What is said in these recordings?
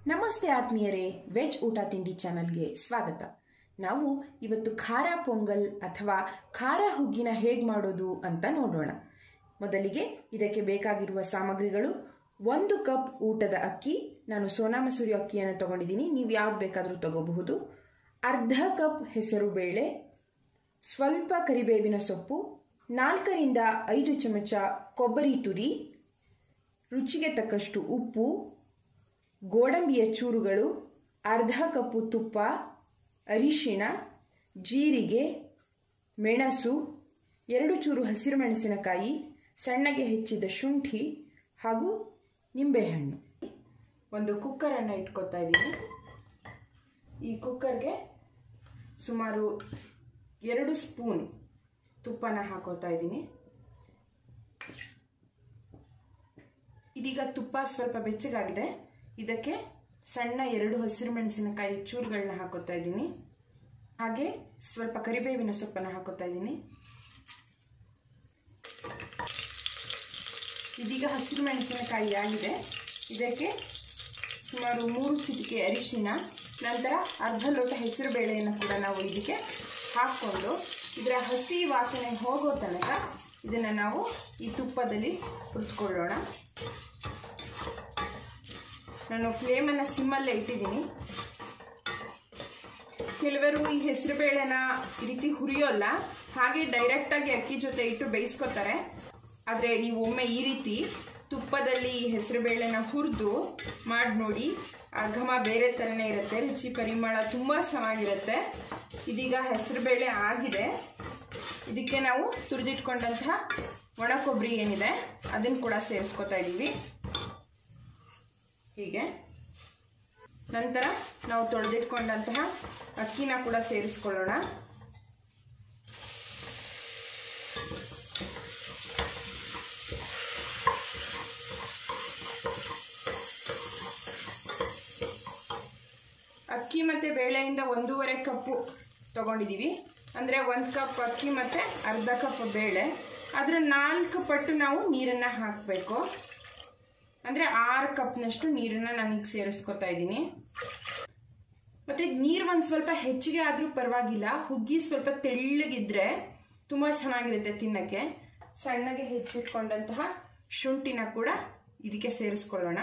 ನಮಸ್ತೆ ಆತ್ಮೀಯರೇ ವೆಜ್ ಊಟ ತಿಂಡಿ ಚಾನಲ್ಗೆ ಸ್ವಾಗತ ನಾವು ಇವತ್ತು ಖಾರ ಪೊಂಗಲ್ ಅಥವಾ ಖಾರ ಹುಗ್ಗಿನ ಹೇಗೆ ಮಾಡೋದು ಅಂತ ನೋಡೋಣ ಮೊದಲಿಗೆ ಇದಕ್ಕೆ ಬೇಕಾಗಿರುವ ಸಾಮಗ್ರಿಗಳು ಒಂದು ಕಪ್ ಊಟದ ಅಕ್ಕಿ ನಾನು ಸೋನಾ ಮಸೂರಿ ಅಕ್ಕಿಯನ್ನು ತಗೊಂಡಿದ್ದೀನಿ ನೀವು ಯಾವ್ದು ಬೇಕಾದರೂ ತಗೋಬಹುದು ಅರ್ಧ ಕಪ್ ಹೆಸರು ಬೇಳೆ ಸ್ವಲ್ಪ ಕರಿಬೇವಿನ ಸೊಪ್ಪು ನಾಲ್ಕರಿಂದ ಐದು ಚಮಚ ಕೊಬ್ಬರಿ ತುರಿ ರುಚಿಗೆ ತಕ್ಕಷ್ಟು ಉಪ್ಪು ಗೋಡಂಬಿಯ ಚೂರುಗಳು ಅರ್ಧ ಕಪ್ಪು ತುಪ್ಪ ಅರಿಶಿಣ ಜೀರಿಗೆ ಮೆಣಸು ಎರಡು ಚೂರು ಹಸಿರು ಮೆಣಸಿನಕಾಯಿ ಸಣ್ಣಗೆ ಹೆಚ್ಚಿದ ಶುಂಠಿ ಹಾಗೂ ನಿಂಬೆಹಣ್ಣು ಒಂದು ಕುಕ್ಕರನ್ನು ಇಟ್ಕೊತಾ ಇದ್ದೀನಿ ಈ ಕುಕ್ಕರ್ಗೆ ಸುಮಾರು ಎರಡು ಸ್ಪೂನ್ ತುಪ್ಪನ ಹಾಕೋತಾ ಇದ್ದೀನಿ ಇದೀಗ ತುಪ್ಪ ಸ್ವಲ್ಪ ಬೆಚ್ಚಗಾಗಿದೆ ಇದಕ್ಕೆ ಸಣ್ಣ ಎರಡು ಹಸಿರು ಮೆಣಸಿನಕಾಯಿ ಚೂರುಗಳನ್ನ ಹಾಕೋತಾ ಇದ್ದೀನಿ ಹಾಗೆ ಸ್ವಲ್ಪ ಕರಿಬೇವಿನ ಸೊಪ್ಪನ್ನು ಹಾಕೋತಾ ಇದ್ದೀನಿ ಇದೀಗ ಹಸಿರು ಮೆಣಸಿನಕಾಯಿ ಆಗಿದೆ ಇದಕ್ಕೆ ಸುಮಾರು ಮೂರು ಚಿಟಿಕೆ ಅರಿಶಿನ ನಂತರ ಅರ್ಧ ಲೋಟ ಹೆಸರು ಬೇಳೆಯನ್ನು ಕೂಡ ನಾವು ಇದಕ್ಕೆ ಹಾಕ್ಕೊಂಡು ಇದರ ಹಸಿ ವಾಸನೆ ಹೋಗೋ ತನಕ ಇದನ್ನು ನಾವು ಈ ತುಪ್ಪದಲ್ಲಿ ಹುರಿದುಕೊಳ್ಳೋಣ ನಾನು ಫ್ಲೇಮನ್ನು ಸಿಮ್ಮಲ್ಲೇ ಇಟ್ಟಿದ್ದೀನಿ ಕೆಲವರು ಈ ಹೆಸರು ಬೇಳೆನ ಈ ರೀತಿ ಹುರಿಯೋಲ್ಲ ಹಾಗೆ ಡೈರೆಕ್ಟಾಗಿ ಅಕ್ಕಿ ಜೊತೆ ಇಟ್ಟು ಬೇಯಿಸ್ಕೊತಾರೆ ಆದರೆ ನೀವು ಒಮ್ಮೆ ಈ ರೀತಿ ತುಪ್ಪದಲ್ಲಿ ಈ ಹೆಸರು ಬೇಳೆನ ಹುರಿದು ಮಾಡಿ ನೋಡಿ ಆ ಘಮ ಬೇರೆ ಥರನೇ ಇರುತ್ತೆ ರುಚಿ ಪರಿಮಳ ತುಂಬ ಚೆನ್ನಾಗಿರುತ್ತೆ ಇದೀಗ ಹೆಸರು ಬೇಳೆ ಆಗಿದೆ ಇದಕ್ಕೆ ನಾವು ತುರಿದಿಟ್ಕೊಂಡಂತಹ ಒಣ ಕೊಬ್ಬರಿ ಏನಿದೆ ಅದನ್ನು ಕೂಡ ಸೇರಿಸ್ಕೊತಾ ಇದ್ದೀವಿ ಹೀಗೆ ನಂತರ ನಾವು ತೊಳೆದಿಟ್ಕೊಂಡಂತಹ ಅಕ್ಕಿನ ಕೂಡ ಸೇರಿಸ್ಕೊಳ್ಳೋಣ ಅಕ್ಕಿ ಮತ್ತು ಬೇಳೆಯಿಂದ ಒಂದೂವರೆ ಕಪ್ಪು ತಗೊಂಡಿದ್ದೀವಿ ಅಂದರೆ ಒಂದು ಕಪ್ ಅಕ್ಕಿ ಮತ್ತು ಅರ್ಧ ಕಪ್ ಬೇಳೆ ಅದರ ನಾಲ್ಕು ಪಟ್ಟು ನಾವು ನೀರನ್ನು ಹಾಕಬೇಕು ಅಂದರೆ ಆರು ಕಪ್ನಷ್ಟು ನೀರನ್ನು ನಾನೀಗ ಸೇರಿಸ್ಕೊತಾ ಇದ್ದೀನಿ ಮತ್ತು ನೀರು ಒಂದು ಸ್ವಲ್ಪ ಹೆಚ್ಚಿಗೆ ಆದರೂ ಪರವಾಗಿಲ್ಲ ಹುಗ್ಗಿ ಸ್ವಲ್ಪ ತೆಳ್ಳಗಿದ್ರೆ ತುಂಬ ಚೆನ್ನಾಗಿರುತ್ತೆ ತಿನ್ನಕ್ಕೆ ಸಣ್ಣಗೆ ಹೆಚ್ಚಿಟ್ಕೊಂಡಂತಹ ಶುಂಠಿನ ಕೂಡ ಇದಕ್ಕೆ ಸೇರಿಸ್ಕೊಳ್ಳೋಣ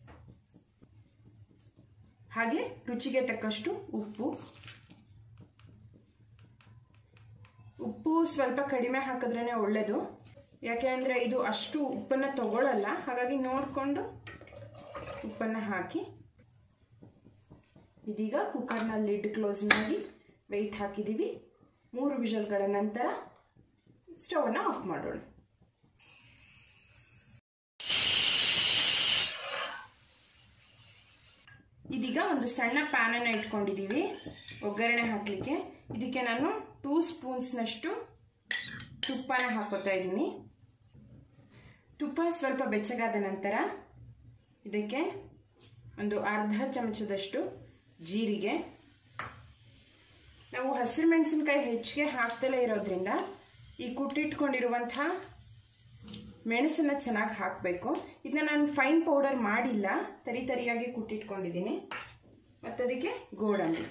ಹಾಗೆ ರುಚಿಗೆ ತಕ್ಕಷ್ಟು ಉಪ್ಪು ಉಪ್ಪು ಸ್ವಲ್ಪ ಕಡಿಮೆ ಹಾಕಿದ್ರೇ ಒಳ್ಳೆಯದು ಯಾಕೆ ಅಂದರೆ ಇದು ಅಷ್ಟು ಉಪ್ಪನ್ನು ತಗೊಳ್ಳಲ್ಲ ಹಾಗಾಗಿ ನೋಡಿಕೊಂಡು ಉಪ್ಪನ್ನು ಹಾಕಿ ಇದೀಗ ಕುಕ್ಕರ್ನ ಲಿಡ್ ಕ್ಲೋಸ್ ಮಾಡಿ ವೆಯ್ಟ್ ಹಾಕಿದ್ದೀವಿ ಮೂರು ವಿಷಲ್ಗಳ ನಂತರ ಸ್ಟವನ್ನು ಆಫ್ ಮಾಡೋಣ ಇದೀಗ ಒಂದು ಸಣ್ಣ ಪ್ಯಾನನ್ನು ಇಟ್ಕೊಂಡಿದ್ದೀವಿ ಒಗ್ಗರಣೆ ಹಾಕಲಿಕ್ಕೆ ಇದಕ್ಕೆ ನಾನು ಟೂ ಸ್ಪೂನ್ಸ್ನಷ್ಟು ತುಪ್ಪನ ಹಾಕೋತಾ ಇದ್ದೀನಿ ತುಪ್ಪ ಸ್ವಲ್ಪ ಬೆಚ್ಚಗಾದ ನಂತರ ಇದಕ್ಕೆ ಒಂದು ಅರ್ಧ ಚಮಚದಷ್ಟು ಜೀರಿಗೆ ನಾವು ಹಸಿರು ಮೆಣಸಿನ್ಕಾಯಿ ಹೆಚ್ಚಿಗೆ ಹಾಕ್ತಲೇ ಇರೋದ್ರಿಂದ ಈ ಕುಟ್ಟಿಟ್ಕೊಂಡಿರುವಂತಹ ಮೆಣಸನ್ನು ಚೆನ್ನಾಗಿ ಹಾಕಬೇಕು ಇದನ್ನ ನಾನು ಫೈನ್ ಪೌಡರ್ ಮಾಡಿಲ್ಲ ತರಿ ತರಿಯಾಗಿ ಕುಟ್ಟಿಟ್ಕೊಂಡಿದ್ದೀನಿ ಮತ್ತು ಅದಕ್ಕೆ ಗೋಡಂಬಿ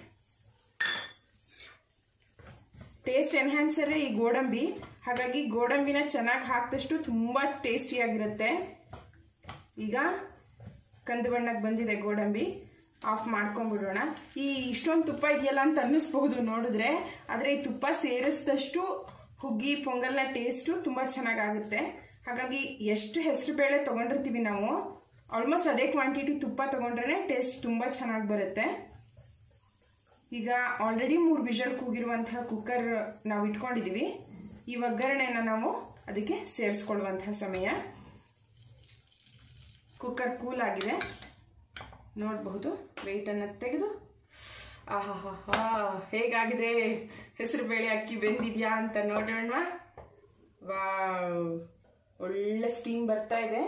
ಟೇಸ್ಟ್ ಎನ್ಹ್ಯಾನ್ಸರೇ ಈ ಗೋಡಂಬಿ ಹಾಗಾಗಿ ಗೋಡಂಬಿನ ಚೆನ್ನಾಗಿ ಹಾಕಿದಷ್ಟು ತುಂಬ ಟೇಸ್ಟಿಯಾಗಿರುತ್ತೆ ಈಗ ಕಂದು ಬಣ್ಣಕ್ಕೆ ಬಂದಿದೆ ಗೋಡಂಬಿ ಆಫ್ ಮಾಡ್ಕೊಂಡ್ಬಿಡೋಣ ಈ ಇಷ್ಟೊಂದು ತುಪ್ಪ ಇದೆಯಲ್ಲ ಅಂತ ಅನ್ನಿಸ್ಬಹುದು ನೋಡಿದ್ರೆ ಆದರೆ ಈ ತುಪ್ಪ ಸೇರಿಸಿದಷ್ಟು ಹುಗ್ಗಿ ಪೊಂಗಲ್ನ ಟೇಸ್ಟು ತುಂಬ ಚೆನ್ನಾಗಾಗುತ್ತೆ ಹಾಗಾಗಿ ಎಷ್ಟು ಹೆಸರು ಬೇಳೆ ತೊಗೊಂಡಿರ್ತೀವಿ ನಾವು ಆಲ್ಮೋಸ್ಟ್ ಅದೇ ಕ್ವಾಂಟಿಟಿ ತುಪ್ಪ ತೊಗೊಂಡ್ರೆ ಟೇಸ್ಟ್ ತುಂಬ ಚೆನ್ನಾಗಿ ಬರುತ್ತೆ ಈಗ ಆಲ್ರೆಡಿ ಮೂರು ವಿಷಲ್ ಕೂಗಿರುವಂತಹ ಕುಕ್ಕರ್ ನಾವು ಇಟ್ಕೊಂಡಿದ್ದೀವಿ ಈ ಒಗ್ಗರಣೆನ ನಾವು ಅದಕ್ಕೆ ಸೇರಿಸ್ಕೊಳ್ಳುವಂತಹ ಸಮಯ ಕುಕ್ಕರ್ ಕೂಲ್ ಆಗಿದೆ ನೋಡಬಹುದು ವೆಯ್ಟನ್ನು ತೆಗೆದು ಆಹಾ ಹೇಗಾಗಿದೆ ಹೆಸರು ಬೇಳೆ ಅಕ್ಕಿ ಬೆಂದಿದ್ಯಾ ಅಂತ ನೋಡೋಣ ವಾ ಒಳ್ಳೆ ಸ್ಟೀಮ್ ಬರ್ತಾ ಇದೆ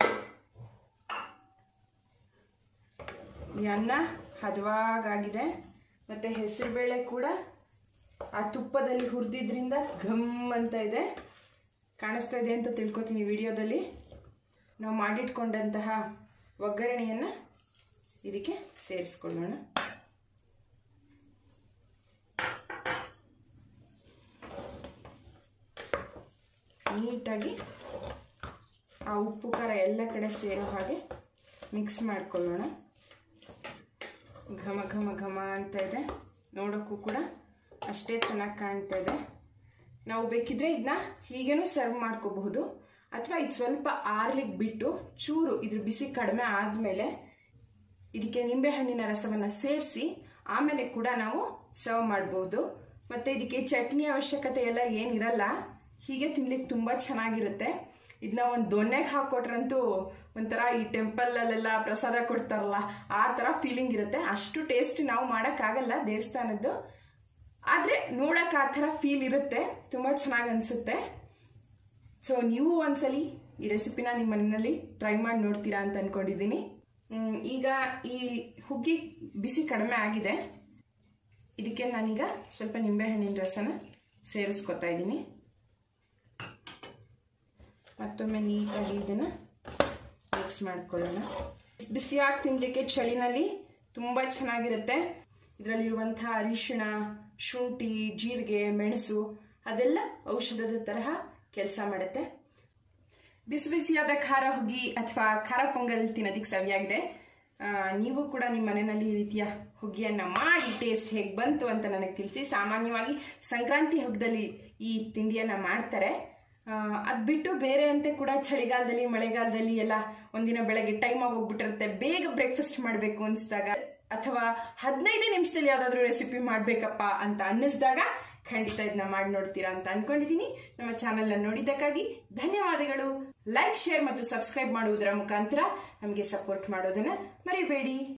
ಈ ಅನ್ನ ಹದವಾಗಾಗಿದೆ ಮತ್ತು ಹೆಸರುಬೇಳೆ ಕೂಡ ಆ ತುಪ್ಪದಲ್ಲಿ ಹುರಿದಿದ್ರಿಂದ ಘಮ್ ಅಂತ ಇದೆ ಕಾಣಿಸ್ತಾ ಇದೆ ಅಂತ ತಿಳ್ಕೊತೀನಿ ವಿಡಿಯೋದಲ್ಲಿ ನಾವು ಮಾಡಿಟ್ಕೊಂಡಂತಹ ಒಗ್ಗರಣೆಯನ್ನು ಇದಕ್ಕೆ ಸೇರಿಸ್ಕೊಳ್ಳೋಣ ನೀಟಾಗಿ ಆ ಉಪ್ಪು ಖಾರ ಎಲ್ಲ ಕಡೆ ಸೇರೋ ಹಾಗೆ ಮಿಕ್ಸ್ ಮಾಡ್ಕೊಳ್ಳೋಣ ಘಮ ಘಮ ಘಮ ಅಂತ ಇದೆ ನೋಡೋಕ್ಕೂ ಕೂಡ ಅಷ್ಟೇ ಚೆನ್ನಾಗಿ ಕಾಣ್ತಾ ಇದೆ ನಾವು ಬೇಕಿದ್ರೆ ಇದನ್ನ ಹೀಗೇನೂ ಸರ್ವ್ ಮಾಡ್ಕೋಬಹುದು ಅಥವಾ ಇದು ಸ್ವಲ್ಪ ಆರ್ಲಿಕ್ಕೆ ಬಿಟ್ಟು ಚೂರು ಇದ್ರ ಬಿಸಿ ಕಡಿಮೆ ಆದಮೇಲೆ ಇದಕ್ಕೆ ನಿಂಬೆಹಣ್ಣಿನ ರಸವನ್ನು ಸೇರಿಸಿ ಆಮೇಲೆ ಕೂಡ ನಾವು ಸರ್ವ್ ಮಾಡಬಹುದು ಮತ್ತೆ ಇದಕ್ಕೆ ಚಟ್ನಿ ಅವಶ್ಯಕತೆ ಎಲ್ಲ ಏನಿರಲ್ಲ ಹೀಗೆ ತಿನ್ಲಿಕ್ಕೆ ತುಂಬ ಚೆನ್ನಾಗಿರುತ್ತೆ ಇದನ್ನ ಒಂದು ದೊನ್ನೆಗೆ ಹಾಕೊಟ್ರಂತೂ ಒಂಥರ ಈ ಟೆಂಪಲಲ್ಲೆಲ್ಲ ಪ್ರಸಾದ ಕೊಡ್ತಾರಲ್ಲ ಆ ಥರ ಫೀಲಿಂಗ್ ಇರುತ್ತೆ ಅಷ್ಟು ಟೇಸ್ಟ್ ನಾವು ಮಾಡೋಕ್ಕಾಗಲ್ಲ ದೇವಸ್ಥಾನದ್ದು ಆದರೆ ನೋಡಕ್ಕೆ ಆ ಥರ ಫೀಲ್ ಇರುತ್ತೆ ತುಂಬ ಚೆನ್ನಾಗಿ ಅನಿಸುತ್ತೆ ಸೊ ನೀವು ಒಂದ್ಸಲಿ ಈ ರೆಸಿಪಿನ ನಿಮ್ಮ ಮನೆಯಲ್ಲಿ ಟ್ರೈ ಮಾಡಿ ನೋಡ್ತೀರಾ ಅಂತ ಅನ್ಕೊಂಡಿದ್ದೀನಿ ಈಗ ಈ ಹುಗ್ಗಿ ಬಿಸಿ ಕಡಿಮೆ ಆಗಿದೆ ಇದಕ್ಕೆ ನಾನೀಗ ಸ್ವಲ್ಪ ನಿಂಬೆಹಣ್ಣಿನ ರಸನ ಸೇರಿಸ್ಕೊತಾ ಇದ್ದೀನಿ ಮತ್ತೊಮ್ಮೆ ನೀಟಾಗಿ ಇದನ್ನು ಮಿಕ್ಸ್ ಮಾಡ್ಕೊಳ್ಳೋಣ ಬಿಸಿಯಾಗಿ ತಿನ್ನಲಿಕ್ಕೆ ಚಳಿನಲ್ಲಿ ತುಂಬ ಚೆನ್ನಾಗಿರುತ್ತೆ ಇದರಲ್ಲಿರುವಂತಹ ಅರಿಶಿಣ ಶುಂಠಿ ಜೀರಿಗೆ ಮೆಣಸು ಅದೆಲ್ಲ ಔಷಧದ ತರಹ ಕೆಲಸ ಮಾಡುತ್ತೆ ಬಿಸಿ ಬಿಸಿಯಾದ ಖಾರ ಹುಗ್ಗಿ ಅಥವಾ ಖಾರ ಪೊಂಗಲ್ ತಿನ್ನೋದಕ್ಕೆ ಸವಿಯಾಗಿದೆ ನೀವು ಕೂಡ ನಿಮ್ಮ ಮನೆಯಲ್ಲಿ ಈ ರೀತಿಯ ಹುಗ್ಗಿಯನ್ನು ಮಾಡಿ ಟೇಸ್ಟ್ ಹೇಗೆ ಬಂತು ಅಂತ ನನಗೆ ತಿಳಿಸಿ ಸಾಮಾನ್ಯವಾಗಿ ಸಂಕ್ರಾಂತಿ ಹಬ್ಬದಲ್ಲಿ ಈ ತಿಂಡಿಯನ್ನು ಮಾಡ್ತಾರೆ ಅದು ಬಿಟ್ಟು ಬೇರೆ ಅಂತೆ ಕೂಡ ಚಳಿಗಾಲದಲ್ಲಿ ಮಳೆಗಾಲದಲ್ಲಿ ಎಲ್ಲ ಒಂದಿನ ಬೆಳಗ್ಗೆ ಟೈಮ್ ಆಗಿ ಹೋಗ್ಬಿಟ್ಟಿರುತ್ತೆ ಬೇಗ ಬ್ರೇಕ್ಫಾಸ್ಟ್ ಮಾಡಬೇಕು ಅನಿಸಿದಾಗ ಅಥವಾ ಹದಿನೈದು ನಿಮಿಷದಲ್ಲಿ ಯಾವ್ದಾದ್ರು ರೆಸಿಪಿ ಮಾಡಬೇಕಪ್ಪ ಅಂತ ಅನ್ನಿಸಿದಾಗ ಖಂಡಿತ ಇದನ್ನ ಮಾಡಿ ನೋಡ್ತೀರಾ ಅಂತ ಅನ್ಕೊಂಡಿದ್ದೀನಿ ನಮ್ಮ ಚಾನೆಲ್ನ ನೋಡಿದ್ದಕ್ಕಾಗಿ ಧನ್ಯವಾದಗಳು ಲೈಕ್ ಶೇರ್ ಮತ್ತು ಸಬ್ಸ್ಕ್ರೈಬ್ ಮಾಡುವುದರ ಮುಖಾಂತರ ನಮಗೆ ಸಪೋರ್ಟ್ ಮಾಡೋದನ್ನ ಮರಿಬೇಡಿ